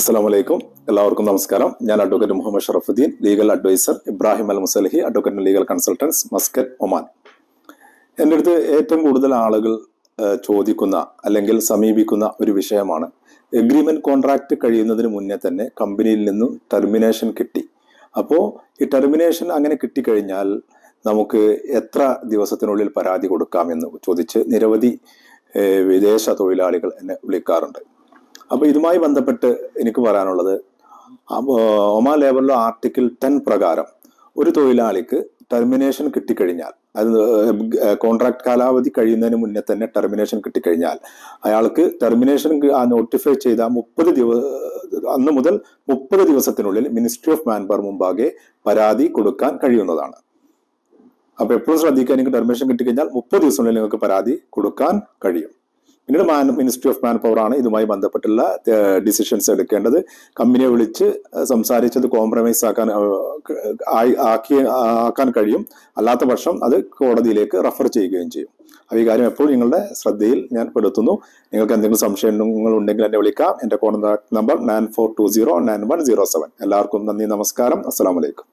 അസ്സാം വലൈക്കും എല്ലാവർക്കും നമസ്കാരം ഞാൻ advocate Muhammad Sharafuddin legal adviser Ibrahim Al Musalahi advocate legal consultants Muscat Oman എൻ്റെ അടുത്ത് ഏറ്റവും കൂടുതൽ ആളുകൾ ആ, ചോദിക്കുന്ന അല്ലെങ്കിൽ സമീപിക്കുന്ന ഒരു വിഷയമാണ് എഗ്രിമെന്റ് കോൺട്രാക്ട് കഴിയുന്നതിന് മുന്നേ തന്നെ കമ്പനിയിൽ നിന്നും ടെർമിനേഷൻ കിട്ടി അപ്പോൾ ഈ ടെർമിനേഷൻ അങ്ങനെ കിട്ടിക്കഴിഞ്ഞാൽ നമുക്ക് എത്ര ദിവസത്തിനുള്ളിൽ പരാതി കൊടുക്കാമെന്ന് ചോദിച്ച് നിരവധി ഏ, വിദേശ തൊഴിലാളികൾ എന്നെ വിളിക്കാറുണ്ട് അപ്പോൾ ഇതുമായി ബന്ധപ്പെട്ട് എനിക്ക് പറയാനുള്ളത് അപ്പോ ഒമാൻ ലേബറിലെ ആർട്ടിക്കിൾ ടെൻ പ്രകാരം ഒരു തൊഴിലാളിക്ക് ടെർമിനേഷൻ കിട്ടിക്കഴിഞ്ഞാൽ അത് കോൺട്രാക്ട് കാലാവധി കഴിയുന്നതിന് മുന്നേ തന്നെ ടെർമിനേഷൻ കിട്ടിക്കഴിഞ്ഞാൽ അയാൾക്ക് ടെർമിനേഷൻ നോട്ടിഫൈ ചെയ്ത മുപ്പത് ദിവ അന്ന് മുതൽ മുപ്പത് ദിവസത്തിനുള്ളിൽ മിനിസ്ട്രി ഓഫ് മാൻ പവർ മുമ്പാകെ പരാതി കൊടുക്കാൻ കഴിയുന്നതാണ് അപ്പൊ എപ്പോഴും ശ്രദ്ധിക്കുക നിങ്ങൾക്ക് ടെർമിനേഷൻ കിട്ടിക്കഴിഞ്ഞാൽ മുപ്പത് ദിവസത്തിനുള്ളിൽ നിങ്ങൾക്ക് പരാതി കൊടുക്കാൻ കഴിയും പിന്നീട് മാൻ മിനിസ്ട്രി ഓഫ് മാൻ പവർ ആണ് ഇതുമായി ബന്ധപ്പെട്ടുള്ള ഡിസിഷൻസ് എടുക്കേണ്ടത് കമ്പനിയെ വിളിച്ച് ഏഹ്, സംസാരിച്ചത് കോംപ്രമൈസ് ആക്കാൻ ഏഹ്, ആയി- ആക്കി ആക്കാൻ കഴിയും അല്ലാത്ത പക്ഷം അത് കോടതിയിലേക്ക് റെഫർ ചെയ്യുകയും ചെയ്യും അപ്പോൾ ഈ കാര്യം എപ്പോഴും നിങ്ങളുടെ ശ്രദ്ധയിൽ ഞാൻ പെടുത്തുന്നു നിങ്ങൾക്ക് എന്തെങ്കിലും സംശയങ്ങൾ ഉണ്ടെങ്കിൽ എന്നെ വിളിക്കാം എൻ്റെ contact number nine four two zero nine one zero seven എല്ലാവർക്കും നന്ദി നമസ്കാരം അസ്സാം വലൈക്കും